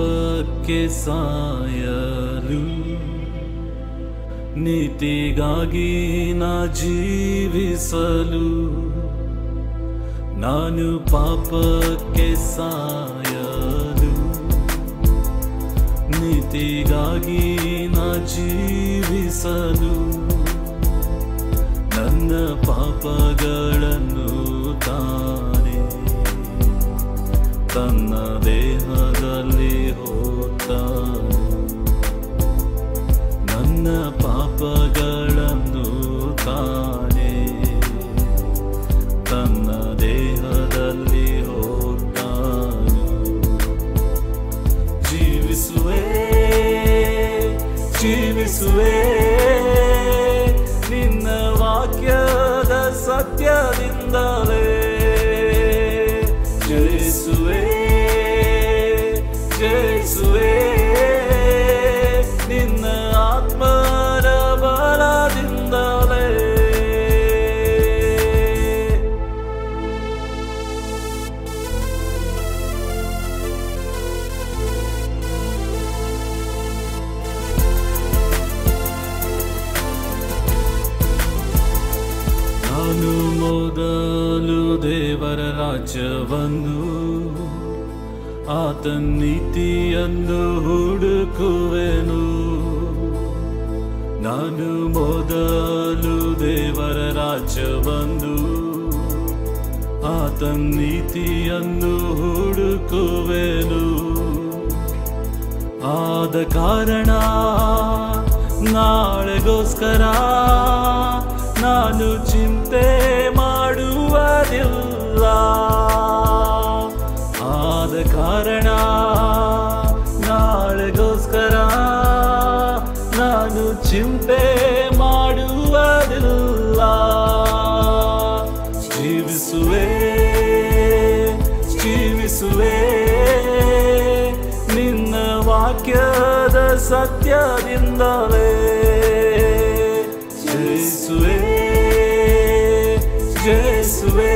ಪಾಪಕ್ಕೆ ಸಾಯಲು ನೀತಿಗಾಗಿ ನಾ ಜೀವಿಸಲು ನಾನು ಪಾಪಕ್ಕೆ ಸಾಯಲು ನೀತಿಗಾಗಿ ನಾ ಜೀವಿಸಲು ನನ್ನ ಪಾಪಗಳನ್ನು ತಾನೆ ತನ್ನ ದೇಹದಲ್ಲಿ ಹೋತಾನು ನನ್ನ ಪಾಪಗಳನ್ನು ತಾನೆ ತನ್ನ ದೇಹದಲ್ಲಿ ಹೋತಾನು ಜೀವಿಸುವೆ ಜೀವಿಸುವೆ ನಿನ್ನ ವಾಕ್ಯದ ಸತ್ಯದಿಂದಲೇ ಜಯಿಸುವೆ ಜಯಿಸುವೆ ನಿನ್ನ ಆತ್ಮನ ಬಲದಿಂದಲೇ ನಾನು ಮೊದಲು ದೇವರ ರಾಜ್ಯವನ್ನು ಆತನ ನೀತಿಯನ್ನು ಹುಡುಕುವೆನು ನಾನು ಮೊದಲು ದೇವರ ರಾಜ್ಯವನ್ನು ಆತನ ನೀತಿಯನ್ನು ಹುಡುಕುವೆನು ಆದ ಕಾರಣ ನಾಳೆಗೋಸ್ಕರ ನಾನು ಚಿಂತೆ ಮಾಡುವುದಿಲ್ಲ ಆದ ಕಾರಣ ನಾಳೆಗೋಸ್ಕರ ನಾನು ಚಿಂತೆ ಮಾಡುವುದಿಲ್ಲ ಜೀವಿಸುವೆ ಜೀವಿಸುವೆ ನಿನ್ನ ವಾಕ್ಯದ ಸತ್ಯದಿಂದಲೇ ಜಯಿಸುವೆ ಜಯಿಸುವೆ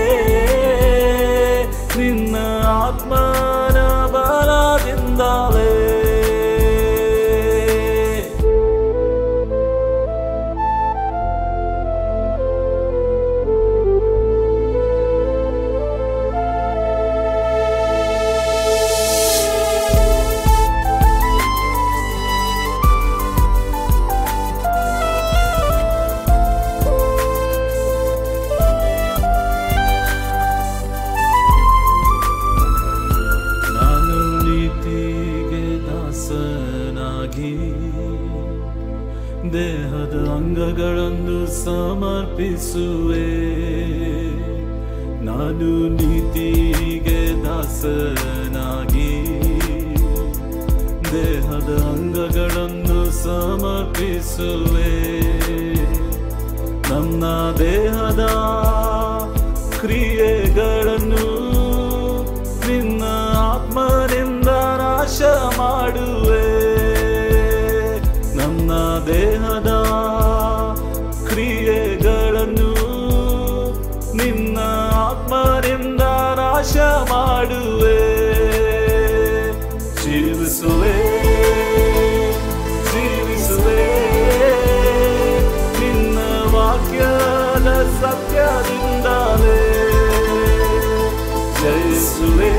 ನಿನ್ನ ಆತ್ಮನ ಬಲದಿಂದಲೇ ನಾನು ನೀತಿಗೆ ದಾಸನಾಗಿ ದೇಹದ ಅಂಗಗಳನ್ನು ಸಮರ್ಪಿಸುವೆ ನಾನು ನೀತಿಗೆ ದಾಸನಾಗಿ ದೇಹದ ಅಂಗಗಳನ್ನು ಸಮರ್ಪಿಸುವೆ ನನ್ನ ದೇಹದ ಕ್ರಿಯೆಗಳನ್ನು ನಿನ್ನ ಆತ್ಮನಿಂದ ನಾಶ ಮಾಡುವೆ ನನ್ನ ದೇಹದ ಕ್ರಿಯೆಗಳನ್ನು ನಿನ್ನ ಆತ್ಮನಿಂದ ನಾಶ ಮಾಡುವೆ ಜೀವಿಸುವೆ ಜೀವಿಸುವೆ ನಿನ್ನ ವಾಕ್ಯದ ಸತ್ಯದಿಂದಲೇ ಜಯಿಸುವೆ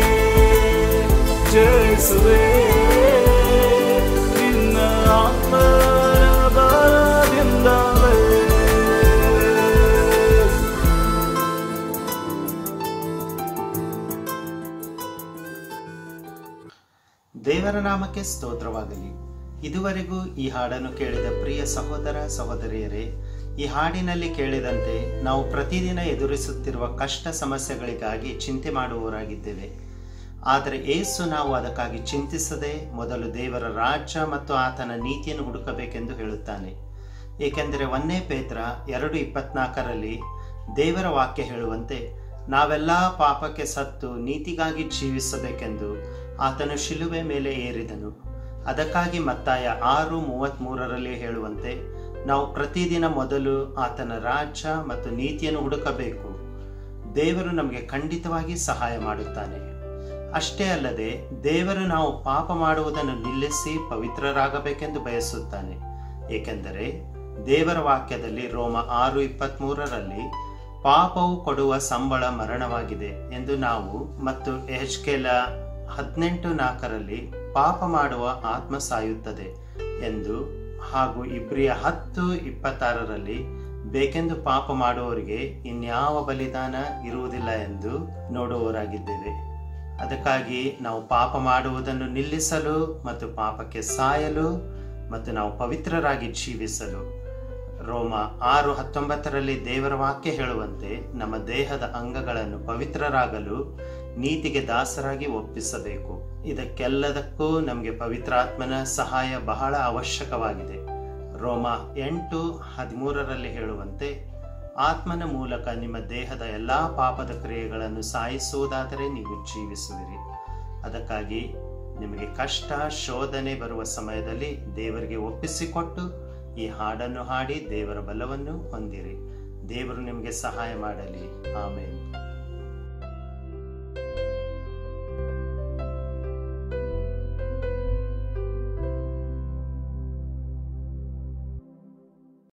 ಜಯಿಸುವೆ ನಿನ್ನ ಆತ್ಮನ ಬಲದಿಂದಲೇ ದೇವರ ನಾಮಕ್ಕೆ ಸ್ತೋತ್ರವಾಗಲಿ ಇದುವರೆಗೂ ಈ ಹಾಡನ್ನು ಕೇಳಿದ ಪ್ರಿಯ ಸಹೋದರ ಸಹೋದರಿಯರೇ ಈ ಹಾಡಿನಲ್ಲಿ ಕೇಳಿದಂತೆ ನಾವು ಪ್ರತಿದಿನ ಎದುರಿಸುತ್ತಿರುವ ಕಷ್ಟ ಸಮಸ್ಯೆಗಳಿಗಾಗಿ ಚಿಂತೆ ಮಾಡುವವರಾಗಿದ್ದೇವೆ ಆದರೆ ಏಸು ನಾವು ಅದಕ್ಕಾಗಿ ಚಿಂತಿಸದೆ ಮೊದಲು ದೇವರ ರಾಜ್ಯ ಮತ್ತು ಆತನ ನೀತಿಯನ್ನು ಹುಡುಕಬೇಕೆಂದು ಹೇಳುತ್ತಾನೆ ಏಕೆಂದರೆ ಒಂದೇ ಪೇತ್ರ ಎರಡು ಇಪ್ಪತ್ನಾಲ್ಕರಲ್ಲಿ ದೇವರ ವಾಕ್ಯ ಹೇಳುವಂತೆ ನಾವೆಲ್ಲ ಪಾಪಕ್ಕೆ ಸತ್ತು ನೀತಿಗಾಗಿ ಜೀವಿಸಬೇಕೆಂದು ಆತನು ಶಿಲುವೆ ಮೇಲೆ ಏರಿದನು ಅದಕ್ಕಾಗಿ ಮತ್ತಾಯ ಆರು ಮೂವತ್ತ್ಮೂರರಲ್ಲಿ ಹೇಳುವಂತೆ ನಾವು ಪ್ರತಿದಿನ ಮೊದಲು ಆತನ ರಾಜ್ಯ ಮತ್ತು ನೀತಿಯನ್ನು ಹುಡುಕಬೇಕು ದೇವರು ನಮಗೆ ಖಂಡಿತವಾಗಿ ಸಹಾಯ ಮಾಡುತ್ತಾನೆ ಅಷ್ಟೇ ಅಲ್ಲದೆ ದೇವರು ನಾವು ಪಾಪ ಮಾಡುವುದನ್ನು ನಿಲ್ಲಿಸಿ ಪವಿತ್ರರಾಗಬೇಕೆಂದು ಬಯಸುತ್ತಾನೆ ಏಕೆಂದರೆ ದೇವರ ವಾಕ್ಯದಲ್ಲಿ ರೋಮ ಆರು ಇಪ್ಪತ್ಮೂರರಲ್ಲಿ ಪಾಪವು ಕೊಡುವ ಸಂಬಳ ಮರಣವಾಗಿದೆ ಎಂದು ನಾವು ಮತ್ತು ಎಹೆಚ್ಕೆಲ ಹದಿನೆಂಟು ನಾಲ್ಕರಲ್ಲಿ ಪಾಪ ಮಾಡುವ ಆತ್ಮ ಸಾಯುತ್ತದೆ ಎಂದು ಹಾಗೂ ಇಬ್ರಿಯ ಹತ್ತು ಇಪ್ಪತ್ತಾರರಲ್ಲಿ ಬೇಕೆಂದು ಪಾಪ ಮಾಡುವವರಿಗೆ ಇನ್ಯಾವ ಬಲಿದಾನ ಇರುವುದಿಲ್ಲ ಎಂದು ನೋಡುವವರಾಗಿದ್ದೇವೆ ಅದಕ್ಕಾಗಿ ನಾವು ಪಾಪ ಮಾಡುವುದನ್ನು ನಿಲ್ಲಿಸಲು ಮತ್ತು ಪಾಪಕ್ಕೆ ಸಾಯಲು ಮತ್ತು ನಾವು ಪವಿತ್ರರಾಗಿ ಜೀವಿಸಲು ರೋಮ ಆರು ಹತ್ತೊಂಬತ್ತರಲ್ಲಿ ದೇವರ ವಾಕ್ಯ ಹೇಳುವಂತೆ ನಮ್ಮ ದೇಹದ ಅಂಗಗಳನ್ನು ಪವಿತ್ರರಾಗಲು ನೀತಿಗೆ ದಾಸರಾಗಿ ಒಪ್ಪಿಸಬೇಕು ಇದಕ್ಕೆಲ್ಲದಕ್ಕೂ ನಮಗೆ ಪವಿತ್ರಾತ್ಮನ ಸಹಾಯ ಬಹಳ ಅವಶ್ಯಕವಾಗಿದೆ ರೋಮ ಎಂಟು ಹದಿಮೂರರಲ್ಲಿ ಹೇಳುವಂತೆ ಆತ್ಮನ ಮೂಲಕ ನಿಮ್ಮ ದೇಹದ ಎಲ್ಲಾ ಪಾಪದ ಕ್ರಿಯೆಗಳನ್ನು ಸಾಯಿಸುವುದಾದರೆ ನೀವು ಜೀವಿಸುವಿರಿ ಅದಕ್ಕಾಗಿ ನಿಮಗೆ ಕಷ್ಟ ಶೋಧನೆ ಬರುವ ಸಮಯದಲ್ಲಿ ದೇವರಿಗೆ ಒಪ್ಪಿಸಿಕೊಟ್ಟು ಈ ಹಾಡನ್ನು ಹಾಡಿ ದೇವರ ಬಲವನ್ನು ಹೊಂದಿರಿ ದೇವರು ನಿಮಗೆ ಸಹಾಯ ಮಾಡಲಿ ಆಮೇಲೆ